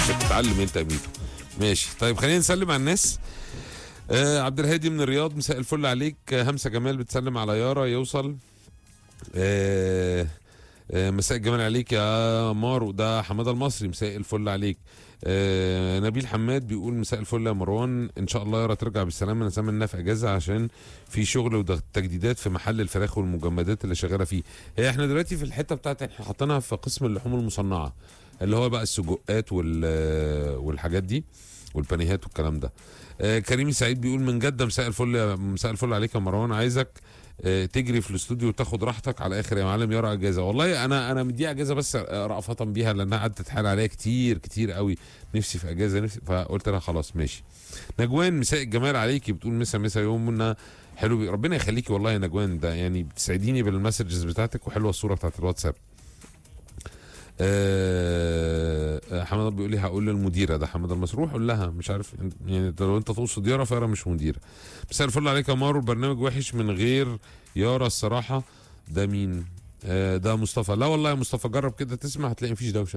بتتعلم انت يا ميدو ماشي طيب خلينا نسلم على الناس آه عبد الهادي من الرياض مساء الفل عليك آه، همسه جمال بتسلم على يارا يوصل آه آه، مساء الجمال عليك يا مارو ده حماده المصري مساء الفل عليك آه نبيل حماد بيقول مساء الفل يا مروان ان شاء الله يارا ترجع بالسلامه انا سامع انها في اجازه عشان في شغل وتجديدات في محل الفراخ والمجمدات اللي شغاله فيه هي احنا دلوقتي في الحته بتاعت احنا حاطينها في قسم اللحوم المصنعه اللي هو بقى السجقات وال والحاجات دي والبانيهات والكلام ده آه كريم سعيد بيقول من جده مساء الفل يا مساء الفل عليك يا مروان عايزك آه، تجري في الاستوديو وتاخد راحتك على الاخر يا معلم يارا اجازه والله انا انا مديها اجازه بس آه، رأفة بيها لانها قعدت تتحايل عليا كتير كتير قوي نفسي في اجازه نفسي فقلت لها خلاص ماشي نجوان مساء الجمال عليكي بتقول مسا مسا يومنا حلو بي. ربنا يخليكي والله يا نجوان ده يعني بتسعديني بالمسجز بتاعتك وحلوه الصوره بتاعت الواتساب آه، آه، حماد بيقول لي هقول للمديره ده حماد المسروح قول لها مش عارف يعني لو انت تقصد يارا فيارا مش مديره مساء الفل عليك يا مارو البرنامج وحش من غير يارا الصراحه ده مين آه، ده مصطفى لا والله يا مصطفى جرب كده تسمع هتلاقي مفيش دوشه